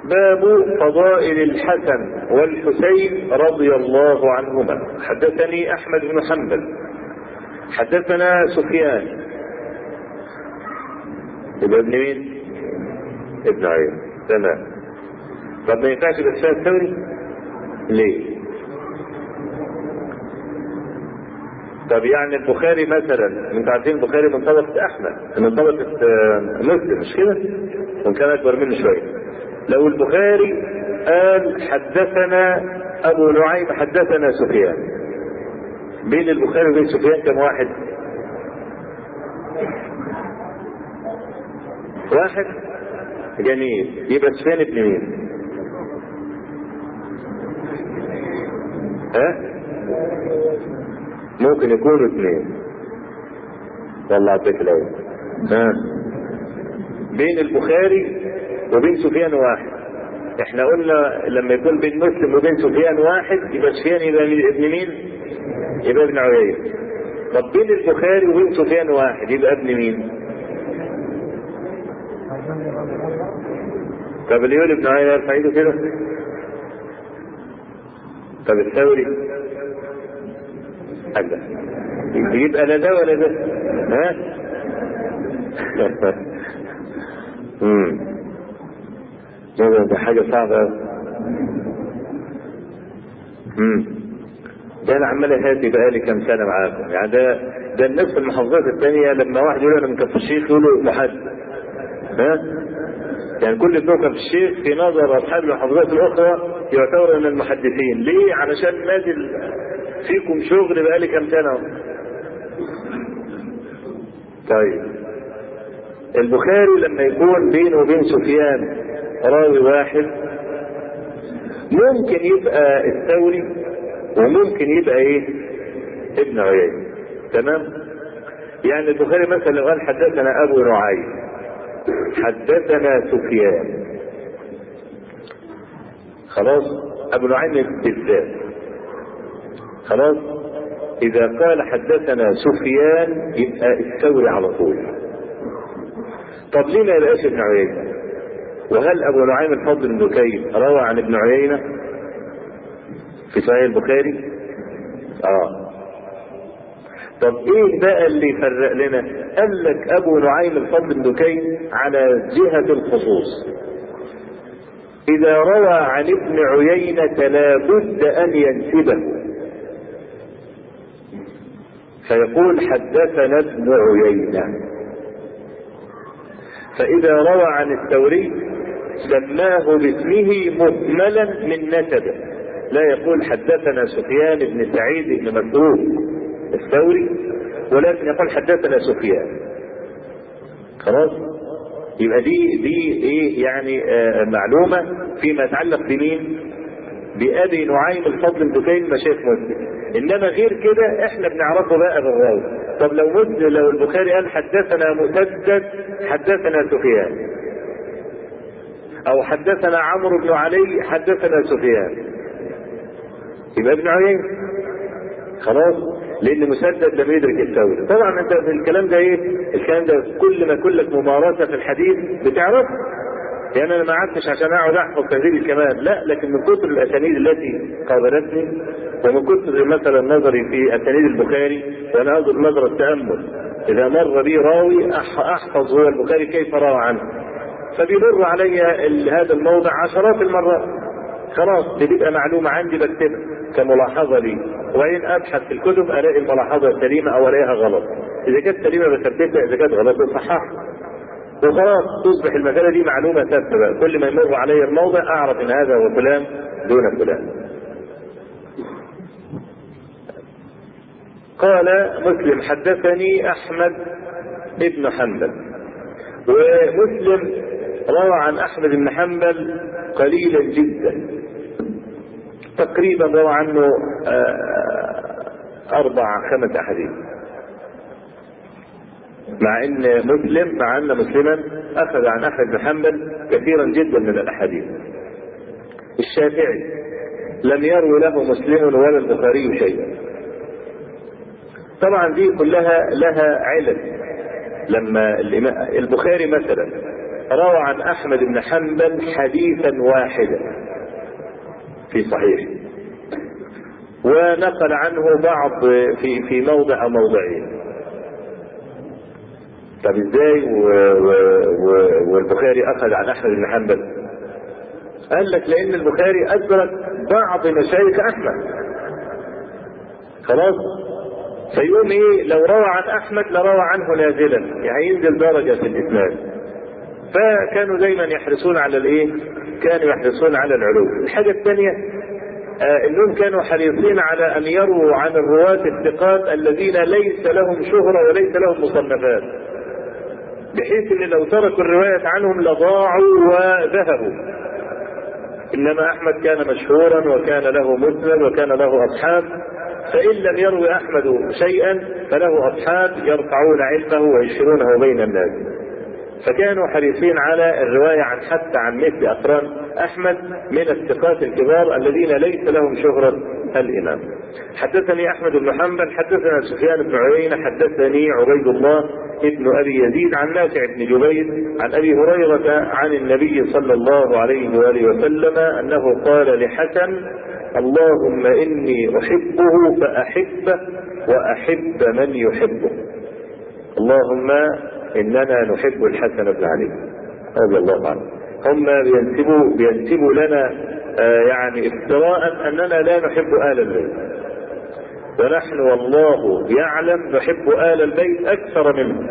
باب فضائل الحسن والحسين رضي الله عنهما حدثني احمد بن حنبل حدثنا سفيان يبقى ابن مين؟ ابن عين تمام طب ما ينفعش يبقى سفيان الثوري؟ ليه؟ طب يعني البخاري مثلا انتوا عارفين البخاري من طبقة احمد من طبقة مسلم مش كده؟ وان كان اكبر منه شوية لو البخاري قال حدثنا ابو نعيم حدثنا سفيان بين البخاري وبين سفيان كم واحد؟ واحد جميل يبقى سفيان ابن مين؟ ها؟ ممكن يكونوا اثنين والله اعطيك الاول ها بين البخاري وبين سفيان واحد احنا قلنا لما يكون بين مسلم وبين سفيان واحد يبقى سفيان يبقى ابن مين؟ يبقى ابن عيينة طب بين البخاري وبين سفيان واحد يبقى ابن مين؟ طب اللي يقول ابن عيينة يرفع ايده كده طب الثوري حاجة يبقى لا ده ولا ده ها امم ده ده حاجة صعبة امم ده انا عمال اهاتي بقالي كام سنة معاكم يعني ده ده الناس في المحافظات الثانية لما واحد يقول انا من كفر الشيخ يقولوا محدث ها يعني كل ابن كفر الشيخ في نظر اصحاب المحافظات الاخرى يعتبر من المحدثين ليه علشان نازل فيكم شغل بقالي كام سنة طيب البخاري لما يكون بينه وبين سفيان راوي واحد ممكن يبقى الثوري وممكن يبقى ايه ابن عيينة تمام يعني البخاري مثلا لو قال حدثنا ابو نعيم حدثنا سفيان خلاص ابو نعيم بالذات خلاص اذا قال حدثنا سفيان يبقى الثوري على طول طب ليه ما يبقاش ابن عيينة وهل ابو نعيم الفضل بن دكين روى عن ابن عيينة في صحيح البخاري اه طب ايه بقى اللي يفرق لنا قال لك ابو نعيم الفضل بن دكين على جهة الخصوص اذا روى عن ابن عيينة لابد ان ينسبه فيقول حدثنا ابن عيينة فإذا روى عن الثوري سماه باسمه مهملا من نسبه لا يقول حدثنا سفيان بن سعيد بن مسعود الثوري ولكن يقول حدثنا سفيان خلاص يبقى دي دي ايه يعني آه معلومه فيما يتعلق بمين؟ بابي نعيم الفضل الدكين مشايخ مسلم انما غير كده احنا بنعرفه بقى بالراوي طب لو مسلم لو البخاري قال حدثنا مسدد حدثنا سفيان او حدثنا عمرو بن علي حدثنا سفيان يبقى ابن عيينة خلاص لان مسدد لم يدرك الثوري طبعا انت في الكلام ده ايه الكلام ده كل ما يكون لك ممارسه في الحديث بتعرفه يعني انا ما قعدتش عشان اقعد احفظ تهذيب الكمال لا لكن من كثر الاسانيد التي قابلتني ومن كثر مثلا نظري في اسانيد البخاري وانا انظر نظر التامل اذا مر بي راوي احفظ هو البخاري كيف روى عنه فبيمر علي هذا الموضع عشرات المرات خلاص بتبقى معلومة عندي بكتبها كملاحظة لي وإن أبحث في الكتب ألاقي الملاحظة سليمة أو ألاقيها غلط إذا كانت سليمة بثبتها إذا كانت غلط بصححها وخلاص تصبح المسألة دي معلومة ثابتة بقى كل ما يمر علي الموضع أعرف إن هذا هو فلان دون فلان قال مسلم حدثني أحمد ابن حنبل ومسلم روى عن أحمد بن حنبل قليلا جدا تقريبا روى عنه أربع خمس أحاديث مع ان مسلم مع ان مسلما اخذ عن احمد بن حنبل كثيرا جدا من الاحاديث الشافعي لم يروي له مسلم ولا البخاري شيئا طبعا دي كلها لها علل لما البخاري مثلا روى عن احمد بن حنبل حديثا واحدا في صحيح ونقل عنه بعض في في موضع او موضعين طب ازاي و... و... و... والبخاري اخذ عن احمد بن حنبل قال لك لان البخاري ادرك بعض مشايخ احمد خلاص فيقوم ايه لو روى عن احمد لروى عنه نازلا يعني ينزل درجه في الاسلام فكانوا دايما يحرصون على الايه كانوا يحرصون على العلو الحاجه الثانيه آه انهم كانوا حريصين على ان يرووا عن الرواة الثقات الذين ليس لهم شهرة وليس لهم مصنفات بحيث ان لو تركوا الرواية عنهم لضاعوا وذهبوا انما احمد كان مشهورا وكان له مسند وكان له اصحاب فان لم يروي احمد شيئا فله اصحاب يرفعون علمه وينشرونه بين الناس فكانوا حريصين على الرواية عن حتى عن مثل أقران أحمد من الثقات الكبار الذين ليس لهم شهرة الإمام حدثني أحمد بن حنبل حدثنا سفيان بن عيينة حدثني عبيد الله ابن أبي يزيد عن نافع بن جبير عن أبي هريرة عن النبي صلى الله عليه وآله وسلم أنه قال لحسن اللهم إني أحبه فأحبه وأحب من يحبه اللهم اننا نحب الحسن بن علي رضي الله عنه هم بينسبوا بينسبوا لنا آه يعني افتراء اننا لا نحب ال البيت ونحن والله يعلم نحب ال البيت اكثر منه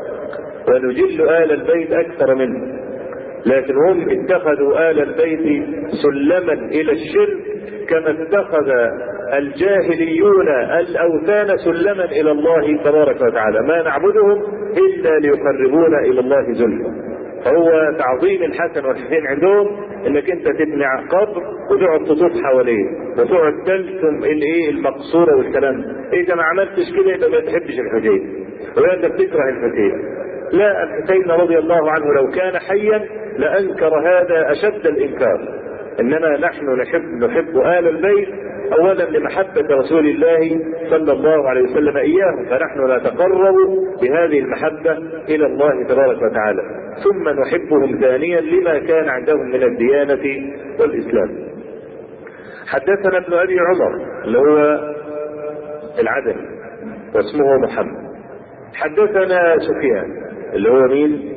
ونجل ال البيت اكثر منه لكن هم اتخذوا ال البيت سلما الى الشرك كما اتخذ الجاهليون الاوثان سلما الى الله تبارك وتعالى ما نعبدهم الا ليقربونا الى الله زلفى فهو تعظيم الحسن والحسين عندهم انك انت تبني قبر وتقعد تطوف حواليه وتقعد تلتم الايه المقصوره والكلام اذا ما عملتش كده يبقى ما تحبش الحسين وانت بتكره الحسين لا الحسين رضي الله عنه لو كان حيا لانكر هذا اشد الانكار انما نحن نحب نحب ال البيت اولا لمحبه رسول الله صلى الله عليه وسلم اياهم فنحن نتقرب بهذه المحبه الى الله تبارك وتعالى ثم نحبهم ثانيا لما كان عندهم من الديانه والاسلام حدثنا ابن ابي عمر اللي هو العدني واسمه محمد حدثنا سفيان اللي هو مين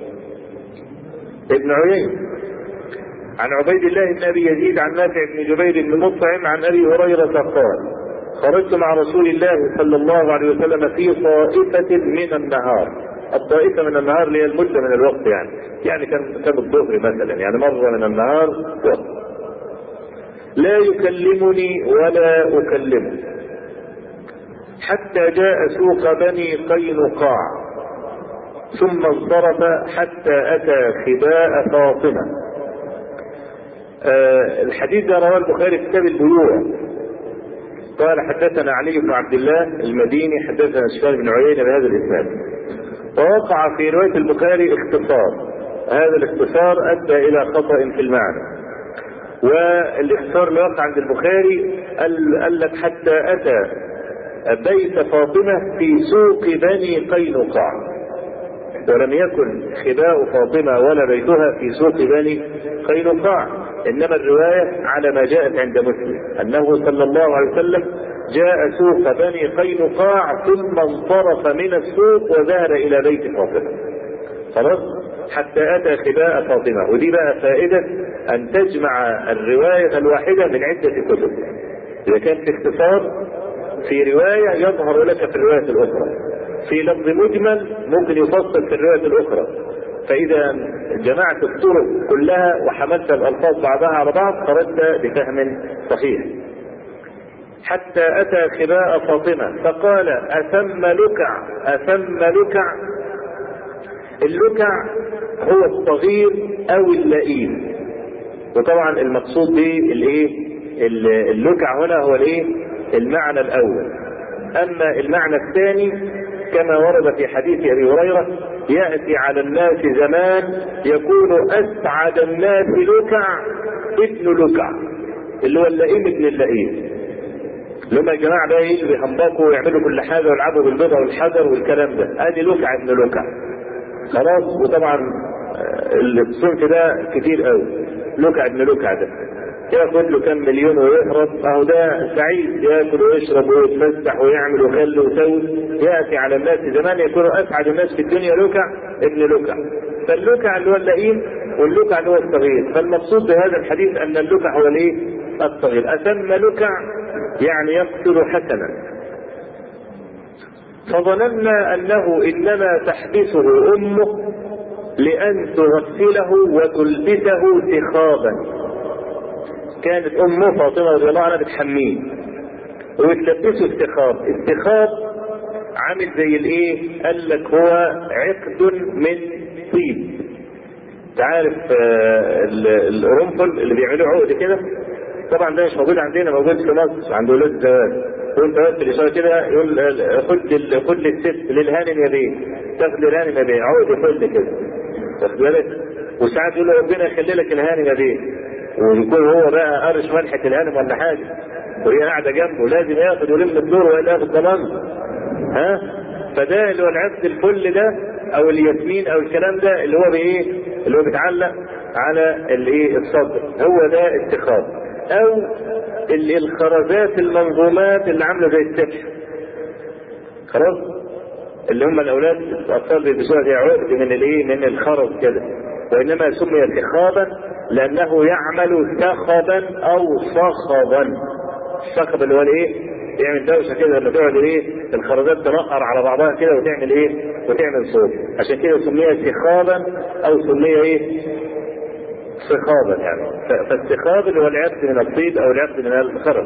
ابن عيينة عن عبيد الله بن ابي يزيد عن نافع بن جبير بن مطعم عن ابي هريره قال خرجت مع رسول الله صلى الله عليه وسلم في طائفة من النهار الطائفة من النهار اللي هي المدة من الوقت يعني يعني كان كان الظهر مثلا يعني مرة من النهار وقت لا يكلمني ولا أكلمه حتى جاء سوق بني قينقاع ثم انصرف حتى أتى خباء فاطمة آه الحديث ده رواه البخاري في كتاب البيوع قال حدثنا علي بن عبد الله المديني حدثنا سفيان بن عيينة بهذا الإسناد ووقع في رواية البخاري اختصار هذا الاختصار أدى إلى خطأ في المعنى والاختصار اللي وقع عند البخاري قال, قال لك حتى أتى بيت فاطمة في سوق بني قينقاع ولم يكن خباء فاطمة ولا بيتها في سوق بني قينقاع إنما الرواية على ما جاءت عند مسلم أنه صلى الله عليه وسلم جاء سوق بني قينقاع ثم انصرف من السوق وذهب إلى بيت فاطمة خلاص حتى أتى خباء فاطمة ودي بقى فائدة أن تجمع الرواية الواحدة من عدة كتب إذا كان في اختصار في رواية يظهر لك في الرواية الأخرى في لفظ مجمل ممكن يفصل في الرواية الأخرى فإذا جمعت الطرق كلها وحملت الألفاظ بعضها على بعض خرجت بفهم صحيح حتى أتى خباء فاطمة فقال أثم لكع أثم لكع اللكع هو الصغير أو اللئيم وطبعا المقصود به الايه اللكع هنا هو الايه المعنى الاول اما المعنى الثاني كما ورد في حديث ابي هريره ياتي على الناس زمان يكون اسعد الناس لكع ابن لكع اللي هو اللئيم ابن اللئيم اللي هم الجماعه بقى ايه اللي بيهمبكوا ويعملوا كل حاجه ويلعبوا بالبيضه والحجر والكلام ده ادي لكع ابن لكع خلاص وطبعا الصنف ده كتير قوي لكع ابن لكع ده ياخد له كم مليون ويهرب اهو ده سعيد ياكل ويشرب ويتفسح ويعمل ويخلي ويسوي ياتي على الناس زمان يكونوا اسعد الناس في الدنيا لكع ابن لكع فاللكع اللي هو اللئيم واللكع اللي هو الصغير فالمقصود بهذا الحديث ان اللكع هو الايه؟ الصغير اتم لكع يعني يقتل حسنا فظننا انه انما تحبسه امه لان تغسله وتلبسه سخابا كانت امه فاطمه رضي الله عنها بتحميه وتلبسه السخاب السخاب عامل زي الايه قال لك هو عقد من طيب تعرف القرنفل اللي بيعملوه عقد كده طبعا ده مش موجود عندنا موجود في مصر عند ولاد الزواج وانت بس الاشاره كده يقول خد خد الست للهانم يا بيه تاخد الهانم يا بيه عقد خد كده واخد بالك وساعات يقول له ربنا يخلي لك الهانم يا بيه ويكون هو بقى قرش ملحه الهانم ولا حاجه وهي قاعده جنبه لازم ياخد ويلم الدور ولا ياخد ضمان ها فده اللي هو العقد الفل ده او الياسمين او الكلام ده اللي هو بايه اللي هو بيتعلق على الايه الصدر هو ده اتخاذ او الخرزات المنظومات اللي عامله زي السبح خلاص اللي هم الاولاد الاطفال بيلبسوها زي عقد من الايه من الخرز كده وانما سمي اتخاذا لانه يعمل سخبا او صخبا الصخب اللي هو الايه يعمل دوشه كده لما تقعد ايه الخرزات تنقر على بعضها كده وتعمل ايه وتعمل صوت عشان كده سمي سخابا او سمي ايه صخابا يعني فالسخاب اللي هو العقد من الطيب او العقد من الخرز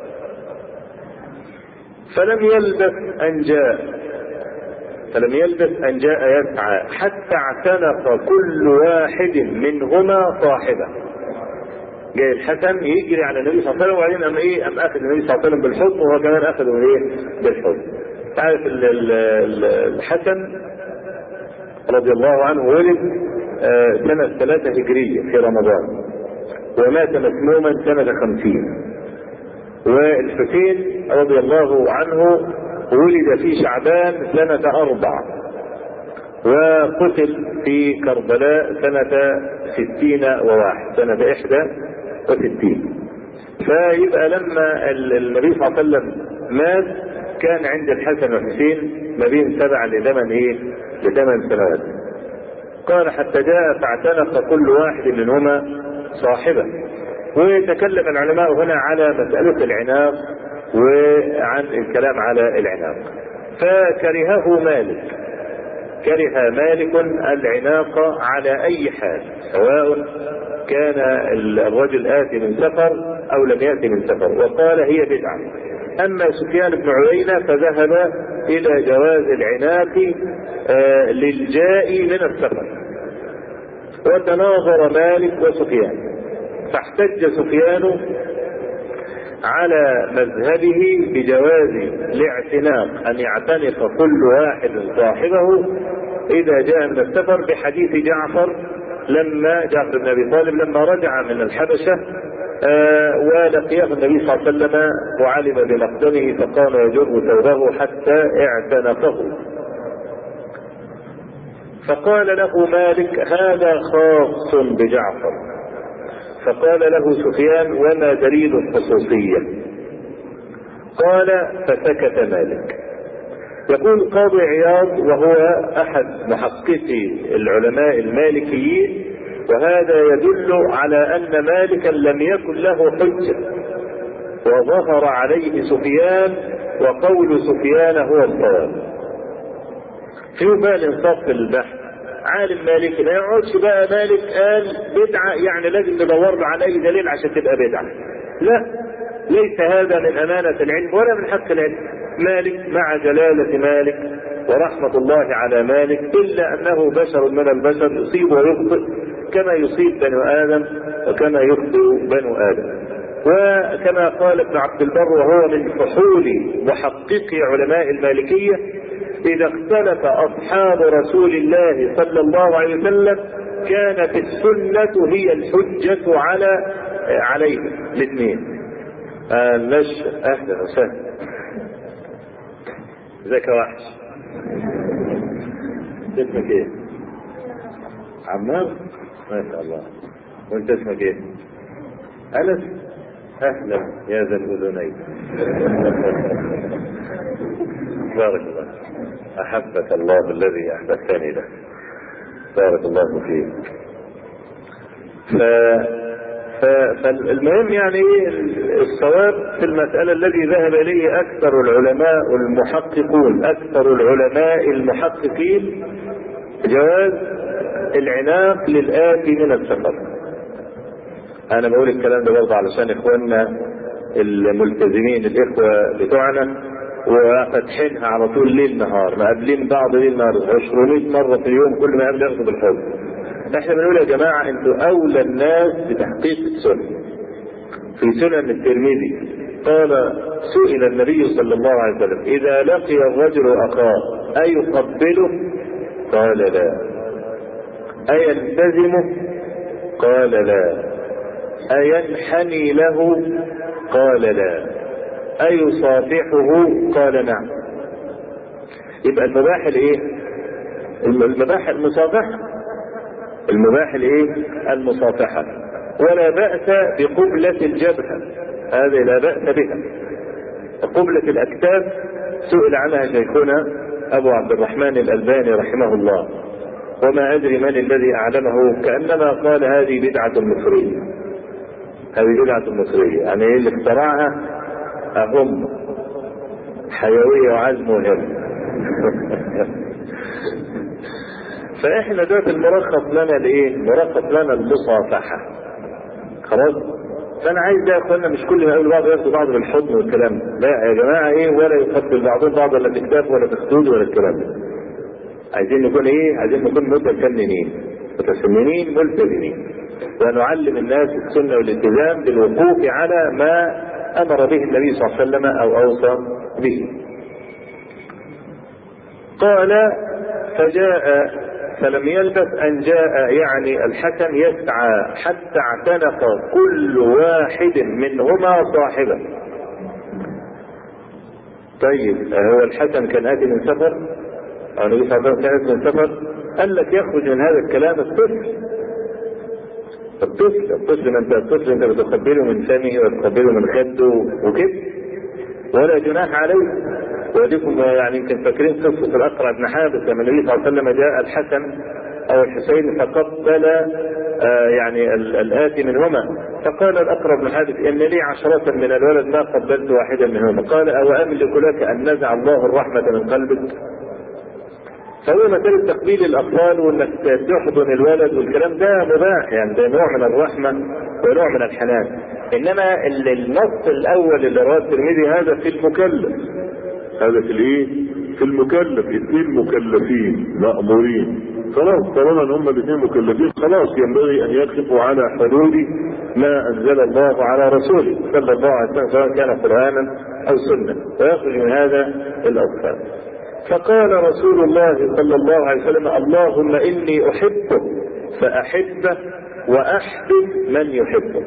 فلم يلبث ان جاء فلم يلبث ان جاء يسعى حتى اعتنق كل واحد منهما صاحبه جاي الحسن يجري على النبي صلى الله عليه وسلم وبعدين قام ايه قام اخذ النبي صلى الله عليه وسلم بالحضن وهو كمان اخذه ايه بالحضن تعرف الحسن رضي الله عنه ولد سنة ثلاثة هجرية في رمضان ومات مسموما سنة خمسين والحسين رضي الله عنه ولد في شعبان سنة أربع وقتل في كربلاء سنة ستين وواحد سنة إحدى وستين فيبقى لما النبي صلى الله عليه وسلم مات كان عند الحسن والحسين ما بين سبع لثمان ايه؟ لثمان سنوات. قال حتى جاء فاعتنق كل واحد منهما صاحبه. ويتكلم العلماء هنا على مسألة العناق وعن الكلام على العناق. فكرهه مالك. كره مالك العناق على أي حال سواء كان الرجل آتي من سفر أو لم يأتي من سفر وقال هي بدعة أما سفيان بن عيينة فذهب إلى جواز العناق آه للجاء من السفر وتناظر مالك وسفيان فاحتج سفيان على مذهبه بجواز الاعتناق أن يعتنق كل واحد صاحبه إذا جاء من السفر بحديث جعفر لما جعفر بن ابي طالب لما رجع من الحبشه آه ولقيه النبي صلى الله عليه وسلم وعلم بمقدمه فقام يجر ثوبه حتى اعتنقه فقال له مالك هذا خاص بجعفر فقال له سفيان وما دليل الخصوصيه قال فسكت مالك يقول قاضي عياض وهو احد محققي العلماء المالكيين وهذا يدل على ان مالكا لم يكن له حجه وظهر عليه سفيان وقول سفيان هو الصواب في بقى الانصاف في البحث عالم مالكي ما يقعدش بقى مالك قال بدعه يعني لازم ندور له على اي دليل عشان تبقى بدعه لا ليس هذا من امانه العلم ولا من حق العلم مالك مع جلالة مالك ورحمة الله على مالك إلا أنه بشر من البشر يصيب ويخطئ كما يصيب بنو آدم وكما يخطئ بنو آدم وكما قال ابن عبد البر وهو من فحول محققي علماء المالكية إذا اختلف أصحاب رسول الله صلى الله عليه وسلم كانت السنة هي الحجة على عليهم الاثنين آه مش أهلا وسهلا ازيك يا وحش اسمك ايه؟ عمار ما شاء الله وانت اسمك ايه؟ انس اهلا يا ذا الاذنين بارك الله احبك الله الذي احببتني له بارك الله فيك ف... ف... فالمهم يعني الصواب في المسألة الذي ذهب إليه أكثر العلماء المحققون أكثر العلماء المحققين جواز العناق للآتي من السفر أنا بقول الكلام ده برضه علشان إخواننا الملتزمين الإخوة بتوعنا وفاتحينها على طول ليل نهار مقابلين بعض ليل نهار 200 مرة في اليوم كل ما يقابل ياخدوا بالحب احنا بنقول يا جماعة انتوا اولى الناس بتحقيق السنة في سنن الترمذي قال سئل النبي صلى الله عليه وسلم اذا لقي الرجل اخاه ايقبله قال لا ايلتزمه قال لا اينحني له قال لا ايصافحه قال نعم يبقى المباح الايه المباح المصافحه المباح الايه المصافحة ولا بأس بقبلة الجبهة هذه لا بأس بها قبلة الأكتاف سئل عنها شيخنا أبو عبد الرحمن الألباني رحمه الله وما أدري من الذي أعلمه كأنما قال هذه بدعة مصرية هذه بدعة مصرية يعني اللي اخترعها أهم حيوية وعزم وهم فاحنا دلوقتي المرخص لنا الايه؟ مرخص لنا المصافحه. خلاص؟ فانا عايز ده يا اخوانا مش كل ما يقابلوا بعض ياخدوا بعض بالحضن والكلام ده، لا يا جماعه ايه ولا يقبل بعضهم بعض ولا في كتاف ولا في خدود ولا الكلام ده. عايزين نكون ايه؟ عايزين نكون متسننين متسننين ملتزمين. ونعلم الناس السنه والالتزام بالوقوف على ما امر به النبي صلى الله عليه وسلم او اوصى به. قال فجاء فلم يلبث أن جاء يعني الحكم يسعى حتى اعتنق كل واحد منهما صاحبه طيب هو الحكم كان آتي من سفر أو النبي صلى الله عليه وسلم كان آتي من سفر قال لك يخرج من هذا الكلام الطفل الطفل الطفل ما انت الطفل انت بتقبله من فمه وتقبله من خده وكده ولا جناح عليه وديكم يعني يمكن فاكرين قصه الاقرع بن حابس لما النبي صلى الله عليه وسلم جاء الحسن او الحسين فقبل آه يعني الاتي منهما فقال الاقرع بن حابس ان لي عشرة من الولد ما قبلت واحدا منهما قال او املك لك ان نزع الله الرحمة من قلبك فهو مسألة تقبيل الأطفال وإنك تحضن الولد والكلام ده مباح يعني ده نوع من الرحمة ونوع من الحنان إنما النص الأول اللي رواه الترمذي هذا في المكلف هذا في الايه؟ في المكلف اثنين مكلفين مأمورين خلاص طالما ان هم الاثنين مكلفين خلاص ينبغي ان يقفوا على حدود ما أنزل الله على رسوله صلى الله عليه وسلم سواء كان قرآنا أو سنة ويخرج من هذا الأطفال فقال رسول الله صلى الله عليه وسلم اللهم إني أحبه فأحبه وأحبب من يحبه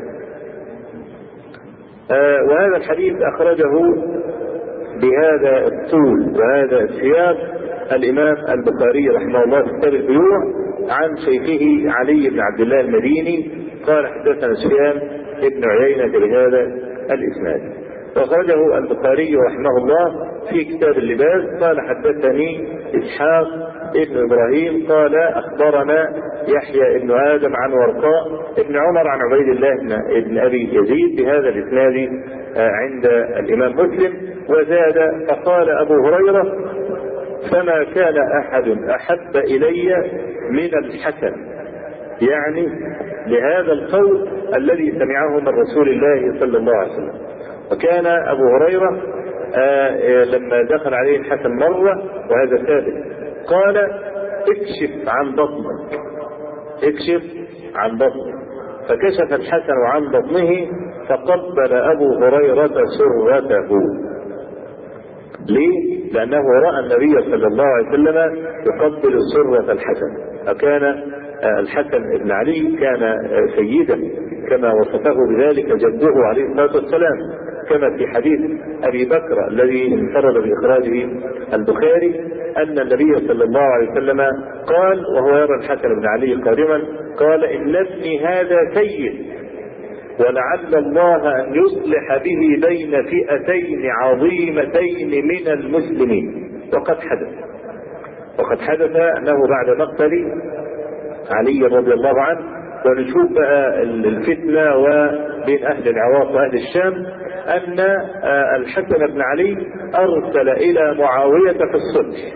آه وهذا الحديث أخرجه بهذا الطول وهذا السياق الإمام البخاري رحمه الله في كتاب البيوع عن شيخه علي بن عبد الله المديني قال حدثنا سفيان بن عيينة بهذا الإسناد وأخرجه البخاري رحمه الله في كتاب اللباس قال حدثني إسحاق ابن إبراهيم قال أخبرنا يحيى بن آدم عن ورقاء ابن عمر عن عبيد الله بن ابن أبي يزيد بهذا الإسناد عند الإمام مسلم وزاد فقال أبو هريرة فما كان أحد أحب إلي من الحسن يعني لهذا القول الذي سمعه من رسول الله صلى الله عليه وسلم وكان أبو هريرة آه لما دخل عليه الحسن مرة وهذا ثابت قال اكشف عن بطنك اكشف عن بطنك فكشف الحسن عن بطنه فقبل أبو هريرة سرته ليه؟ لأنه رأى النبي صلى الله عليه وسلم يقبل سرة الحسن فكان الحسن بن علي كان سيدا كما وصفه بذلك جده عليه الصلاة والسلام كما في حديث ابي بكر الذي انفرد باخراجه البخاري ان النبي صلى الله عليه وسلم قال وهو يرى الحسن بن علي قادما قال ان ابني هذا سيد ولعل الله ان يصلح به بين فئتين عظيمتين من المسلمين وقد حدث وقد حدث انه بعد مقتل علي رضي الله عنه ونشوف بقى الفتنة وبين أهل العراق وأهل الشام أن الحسن بن علي أرسل إلى معاوية في الصلح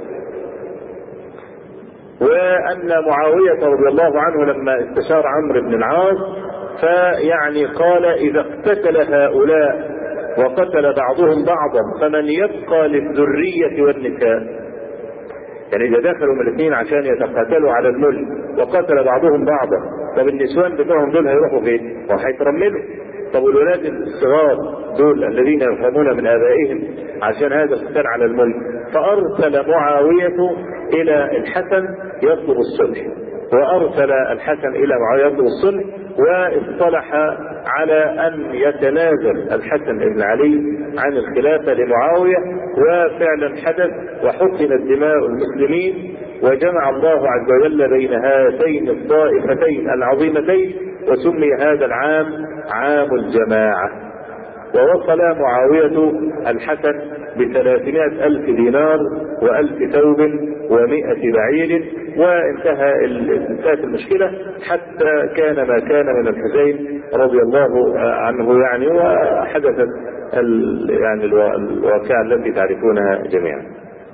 وأن معاوية رضي الله عنه لما استشار عمرو بن العاص فيعني قال إذا اقتتل هؤلاء وقتل بعضهم بعضا فمن يبقى للذرية والنساء يعني إذا دخلوا من الاثنين عشان يتقاتلوا على الملك وقتل بعضهم بعضا طب النسوان بتوعهم دول هيروحوا فين؟ وهيترملوا طب والولاد الصغار دول الذين يفهمون من ابائهم عشان هذا القتال على الملك فارسل معاويه الى الحسن يطلب الصلح وارسل الحسن الى معاويه يطلب الصلح واصطلح على ان يتنازل الحسن بن علي عن الخلافه لمعاويه وفعلا حدث وحقنت دماء المسلمين وجمع الله عز وجل بين هاتين الطائفتين العظيمتين وسمي هذا العام عام الجماعة ووصل معاوية الحسن بثلاثمائة ألف دينار وألف ثوب ومائة بعير وانتهى انتهت المشكلة حتى كان ما كان من الحسين رضي الله عنه يعني وحدثت يعني الواقعة التي تعرفونها جميعا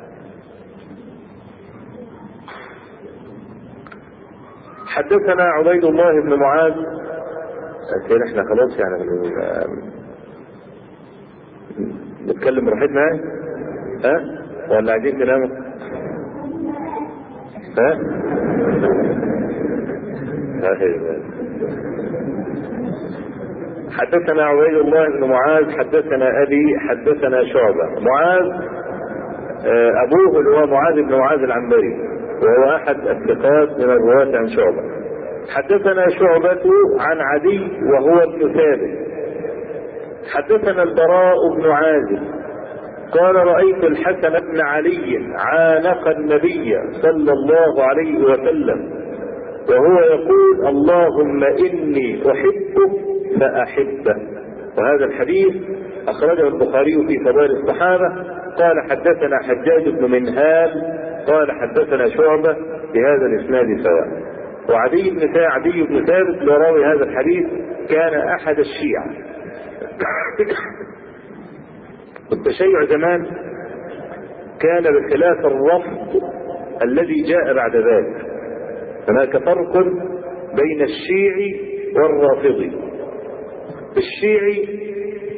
حدثنا عبيد الله بن معاذ كده احنا خلاص يعني نتكلم براحتنا ها ولا عايزين تناموا ها حدثنا عبيد الله بن معاذ حدثنا ابي حدثنا شعبه معاذ ابوه اللي هو معاذ بن معاذ العنبري وهو احد الثقات من الرواة عن شعبة حدثنا شعبة عن عدي وهو ابن ثابت حدثنا البراء بن عازب قال رأيت الحسن بن علي عانق النبي صلى الله عليه وسلم وهو يقول اللهم إني أحبك فأحبه وهذا الحديث أخرجه البخاري في فضائل الصحابة قال حدثنا حجاج بن منهال قال حدثنا شعبة بهذا الإسناد سواء وعدي بن عدي بن ثابت لراوي هذا الحديث كان أحد الشيعة التشيع زمان كان بخلاف الرفض الذي جاء بعد ذلك هناك فرق بين الشيعي والرافضي الشيعي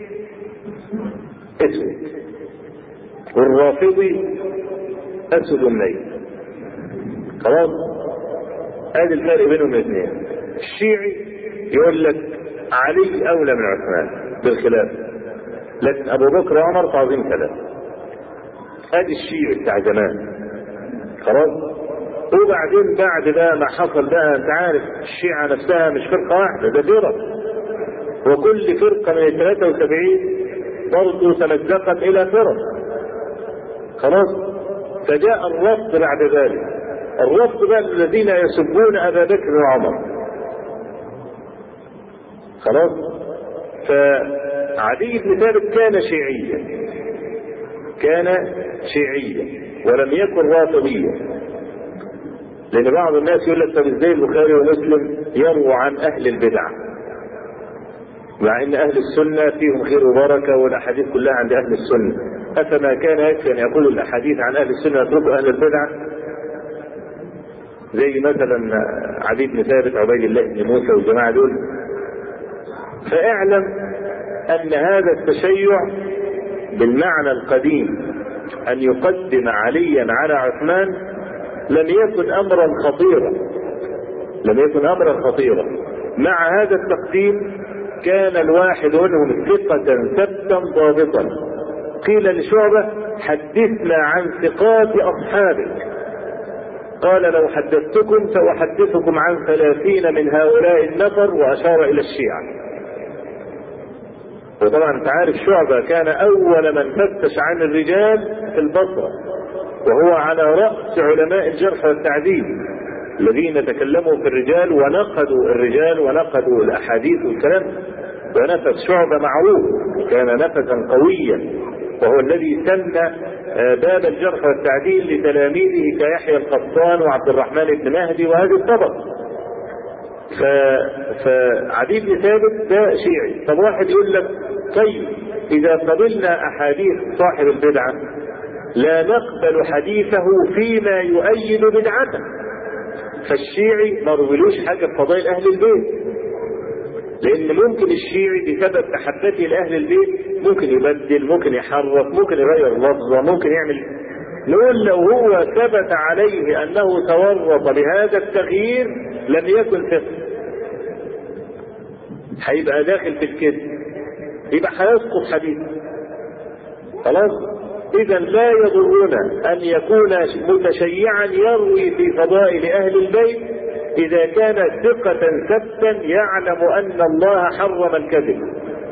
اسود والرافضي اسود النيل خلاص ادي الفرق بينهم الاثنين الشيعي يقول لك علي اولى من عثمان بالخلاف لكن ابو بكر وعمر تعظيم ثلاثه ادي الشيعي بتاع زمان خلاص وبعدين بعد بقى ما حصل بقى انت عارف الشيعة نفسها مش فرقة واحدة ده فرق وكل فرقة من ال 73 برضه تمزقت إلى فرق خلاص فجاء الرفض بعد ذلك الرفض بقى الذين يسبون أبا بكر وعمر خلاص فعلي بن ثابت كان شيعيا كان شيعيا ولم يكن رافضيا لان بعض الناس يقول لك طب ازاي البخاري ومسلم يروى عن اهل البدع مع ان اهل السنه فيهم خير وبركه والاحاديث كلها عند اهل السنه افما كان يكفي ان يقول الاحاديث عن اهل السنه يتركوا اهل البدع زي مثلا علي بن ثابت عبيد الله بن موسى والجماعه دول فاعلم ان هذا التشيع بالمعنى القديم ان يقدم عليا على عثمان لم يكن امرا خطيرا لم يكن امرا خطيرا مع هذا التقديم كان الواحد منهم ثقة ثبتا ضابطا قيل لشعبة حدثنا عن ثقات أصحابك قال لو حدثتكم سأحدثكم عن ثلاثين من هؤلاء النفر وأشار إلى الشيعة وطبعا انت عارف شعبة كان اول من فتش عن الرجال في البصرة وهو على رأس علماء الجرح والتعديل الذين تكلموا في الرجال ونقدوا الرجال ونقدوا الاحاديث والكلام ونفس شعبة معروف كان نفسا قويا وهو الذي سن باب الجرح والتعديل لتلاميذه كيحيى القطان وعبد الرحمن بن مهدي وهذه الطبق ف... فعدي بن ثابت ده شيعي طب واحد يقول لك طيب اذا قبلنا احاديث صاحب البدعه لا نقبل حديثه فيما يؤيد بدعته فالشيعي ما رويلوش حاجه في فضائل اهل البيت لان ممكن الشيعي بسبب محبته لاهل البيت ممكن يبدل ممكن يحرف ممكن يغير لفظه ممكن يعمل نقول لو هو ثبت عليه انه تورط بهذا التغيير لم يكن ثقه هيبقى داخل في الكذب يبقى هيسقط حديث خلاص اذا لا يضرنا ان يكون متشيعا يروي في فضائل اهل البيت اذا كان ثقة ثبتا يعلم ان الله حرم الكذب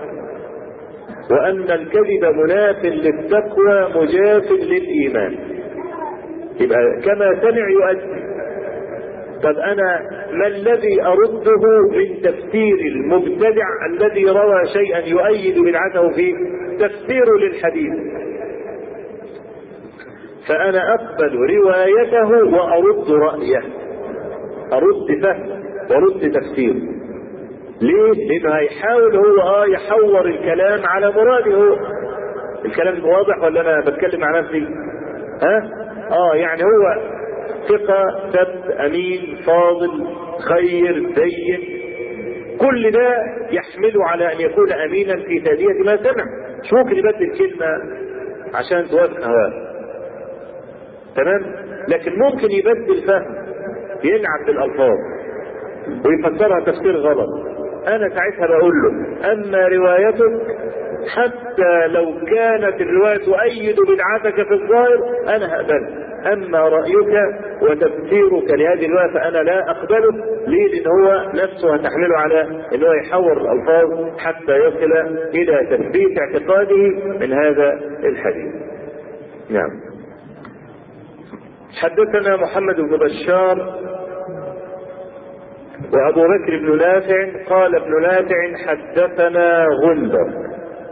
وان الكذب مناف للتقوى مجاف للايمان يبقى كما سمع يؤدي طب انا ما الذي ارده من تفسير المبتدع الذي روى شيئا يؤيد بدعته فيه تفسير للحديث فانا اقبل روايته وارد رايه ارد فهم وارد تفسير ليه؟ لانه هيحاول هو اه يحور الكلام على مراده هو الكلام واضح ولا انا بتكلم مع نفسي؟ ها؟ اه يعني هو ثقة ثبت أمين فاضل خير دين كل ده يحمله على أن يكون أمينا في تأدية ما سمع مش ممكن يبدل كلمة عشان توافق هواه تمام لكن ممكن يبدل فهم يلعب بالألفاظ ويفسرها تفسير غلط أنا ساعتها بقول له أما روايتك حتى لو كانت الرواية تؤيد بدعتك في الظاهر أنا هقبلها أما رأيك وتفسيرك لهذه الرواية فأنا لا أقبله ليه؟ لأن هو نفسه هتحمله على أن هو يحور الألفاظ حتى يصل إلى تثبيت اعتقاده من هذا الحديث. نعم. حدثنا محمد بن بشار وأبو بكر بن نافع قال ابن نافع حدثنا غندر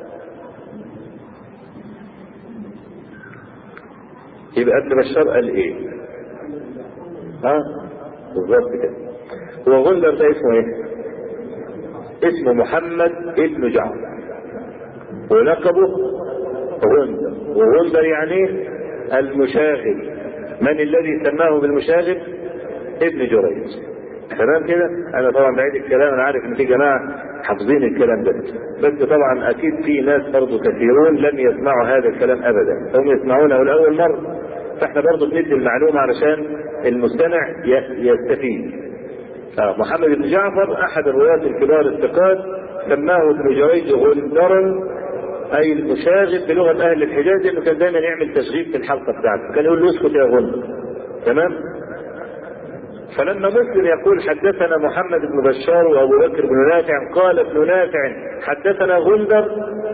يبقى ابن بشار قال ايه؟ ها؟ بالظبط كده. هو غندر ده اسمه ايه؟ اسمه محمد ابن جعفر. ولقبه غندر، وغندر يعني ايه؟ المشاغب. من الذي سماه بالمشاغب؟ ابن جريج. تمام كده؟ انا طبعا بعيد الكلام انا عارف ان في جماعه حافظين الكلام ده بس طبعا اكيد في ناس برضه كثيرون لم يسمعوا هذا الكلام ابدا هم يسمعونه لاول مره فاحنا برضه بندي المعلومه علشان المستمع يستفيد آه محمد بن جعفر احد الرواة الكبار الثقات سماه ابن جريج غندرا اي المشاغب بلغه اهل الحجاز انه كان دايما يعمل تشغيب في الحلقه بتاعته كان يقول له اسكت يا غندر تمام فلما مسلم يقول حدثنا محمد بن بشار وابو بكر بن نافع قال ابن نافع حدثنا غندر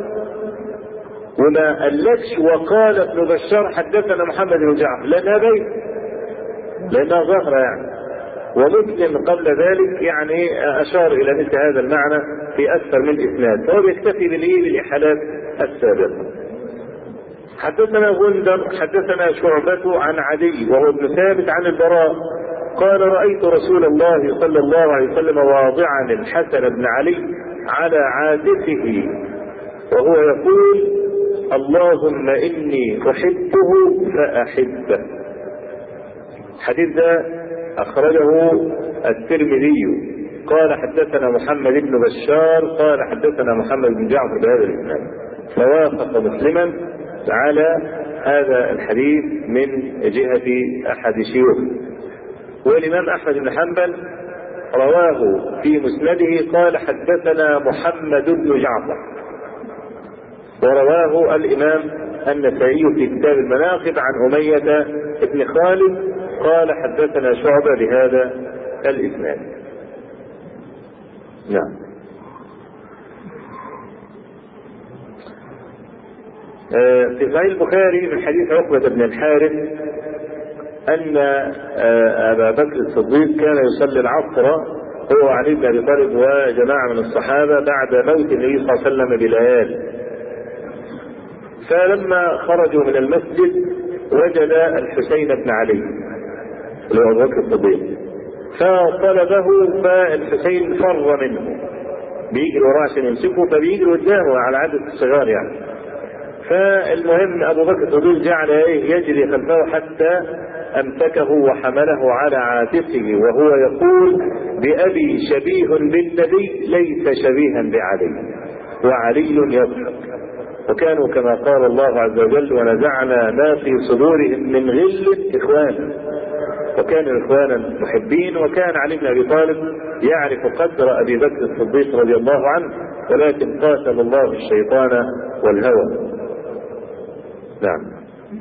وما قالكش وقال ابن بشار حدثنا محمد بن جعفر لانها بيت لانها ظاهره يعني ومسلم قبل ذلك يعني اشار الى مثل هذا المعنى في اكثر من اسناد فهو بيكتفي بالايه بالاحالات السابقه حدثنا غندر حدثنا شعبة عن عدي وهو ابن ثابت عن البراء قال رأيت رسول الله صلى الله عليه وسلم واضعا الحسن بن علي على عاتقه وهو يقول اللهم إني أحبه فأحبه الحديث ده أخرجه الترمذي قال حدثنا محمد بن بشار قال حدثنا محمد بن جعفر بهذا الإسناد فوافق مسلما على هذا الحديث من جهة أحد شيوخه والإمام أحمد بن حنبل رواه في مسنده قال حدثنا محمد بن جعفر ورواه الإمام النسائي في كتاب المناقب عن أمية بن خالد قال حدثنا شعبة بهذا الإسناد نعم آه، في صحيح البخاري من حديث عقبة بن الحارث أن آه، أبا بكر الصديق كان يصلي العصر هو وعلي بن أبي طالب وجماعة من الصحابة بعد موت النبي صلى الله عليه وسلم بليال فلما خرجوا من المسجد وجد الحسين بن علي اللي هو أبو بكر الصديق فطلبه فالحسين فر منه بيجري وراه عشان يمسكه فبيجري قدامه على عدد الصغار يعني فالمهم ابو بكر الصديق جعل ايه يجري خلفه حتى امسكه وحمله على عاتقه وهو يقول بابي شبيه بالنبي ليس شبيها بعلي وعلي يضحك وكانوا كما قال الله عز وجل ونزعنا ما في صدورهم من غل اخوانا وكانوا اخوانا محبين وكان علي بن ابي طالب يعرف قدر ابي بكر الصديق رضي الله عنه ولكن قاتل الله الشيطان والهوى نعم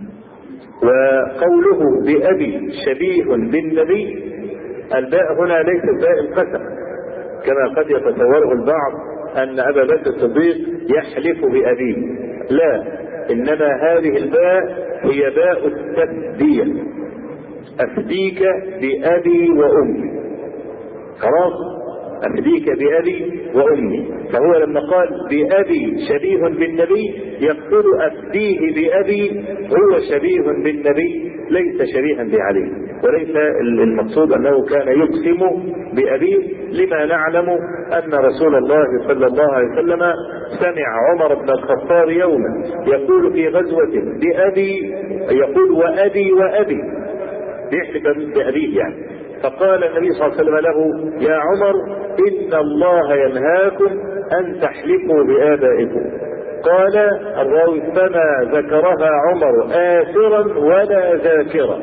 وقوله بأبي شبيه بالنبي الباء هنا ليست باء القسم كما قد يتصوره البعض أن أبا بكر الصديق يحلف بأبيه لا إنما هذه الباء هي باء التفدية أفديك بأبي وأمي خلاص أفديك بأبي وأمي فهو لما قال بأبي شبيه بالنبي يقول أفديه بأبي هو شبيه بالنبي ليس شبيها بعلي وليس المقصود أنه كان يقسم بأبيه لما نعلم أن رسول الله صلى الله عليه وسلم سمع عمر بن الخطاب يوما يقول في غزوة بأبي يقول وأبي وأبي بيحلف بأبيه يعني فقال النبي صلى الله عليه وسلم له يا عمر إن الله ينهاكم أن تحلفوا بآبائكم قال الراوي فما ذكرها عمر آثرا ولا ذاكرا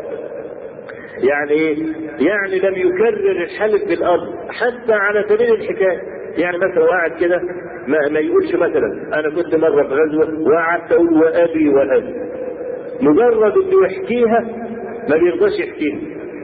يعني يعني لم يكرر الحلف بالأرض حتى على سبيل الحكاية يعني مثلا قاعد كده ما, ما يقولش مثلا انا كنت مره في غزوه وقعدت اقول وابي وابي مجرد انه يحكيها ما بيرضاش يحكيها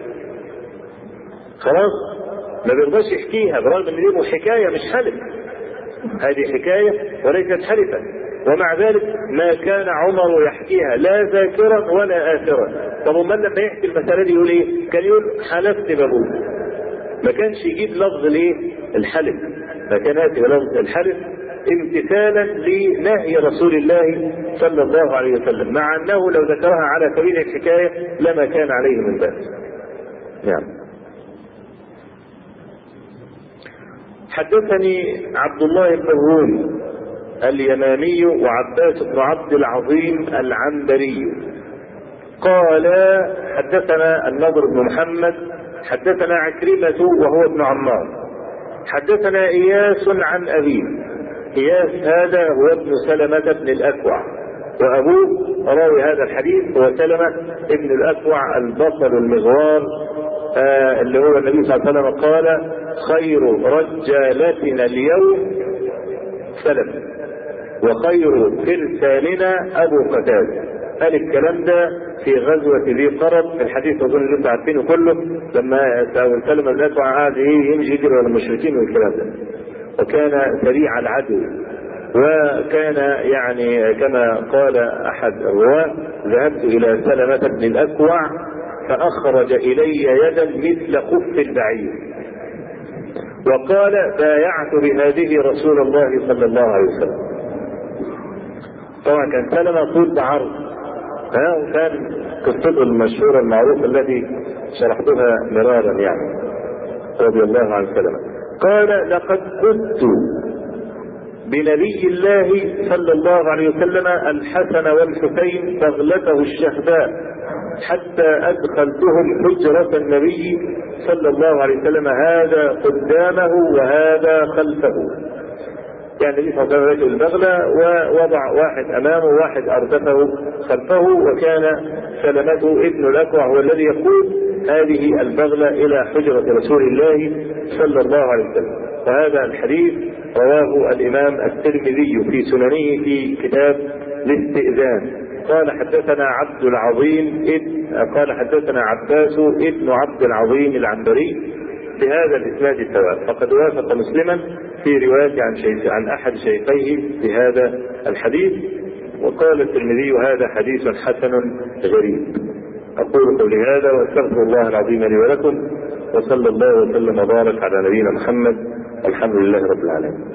خلاص ما بيرضاش يحكيها برغم ان دي حكايه مش حلف هذه حكايه وليست حلفا ومع ذلك ما كان عمر يحكيها لا ذاكرا ولا آثرا طب امال لما يحكي المسألة دي يقول ايه؟ كان يقول حلفت بابوه ما كانش يجيب لفظ الايه؟ الحلف ما كان ياتي بلفظ الحلف امتثالا لنهي رسول الله صلى الله عليه وسلم مع انه لو ذكرها على سبيل الحكايه لما كان عليه من بأس. نعم. حدثني عبد الله بن هون اليمامي وعباس بن عبد العظيم العنبري قال حدثنا النضر بن محمد حدثنا عكرمة وهو ابن عمار حدثنا إياس عن أبيه إياس هذا هو ابن سلمة بن الأكوع وأبوه راوي هذا الحديث هو سلمة ابن الأكوع البصل المغوار آه اللي هو النبي صلى الله عليه وسلم قال خير رجالتنا اليوم سلم وخير فرساننا ابو قتاده قال الكلام ده في غزوة ذي قرب في الحديث اظن اللي انتم عارفينه كله لما سلم بن الاكوع قعد ايه يمشي يجري ورا المشركين والكلام ده وكان سريع العدو وكان يعني كما قال احد الرواه ذهبت الى سلمة بن الاكوع فاخرج الي يدا مثل خف البعير وقال بايعت بهذه رسول الله صلى الله عليه وسلم طبعا كان سلمة طول بعرض ها وكان قصته المشهورة المعروفة التي شرحتها مرارا يعني رضي الله عن سلمة قال لقد كنت بنبي الله صلى الله عليه وسلم الحسن والحسين بغلته الشهباء حتى أدخلتهم حجرة النبي صلى الله عليه وسلم هذا قدامه وهذا خلفه يعني النبي صلى الله عليه وسلم البغلة ووضع واحد أمامه وواحد أردفه خلفه وكان سلمته ابن الأكوع هو الذي يقود هذه البغلة إلى حجرة رسول الله صلى الله عليه وسلم وهذا الحديث رواه الإمام الترمذي في سننه في كتاب الاستئذان قال حدثنا عبد العظيم ابن قال حدثنا عباس ابن عبد العظيم العنبري بهذا الاسناد السواء فقد وافق مسلما في روايه عن شيخ عن احد شيخيه في هذا الحديث وقال الترمذي هذا حديث حسن غريب أقول قولي هذا وأستغفر الله العظيم لي ولكم وصلى الله وسلم وبارك على نبينا محمد الحمد لله رب العالمين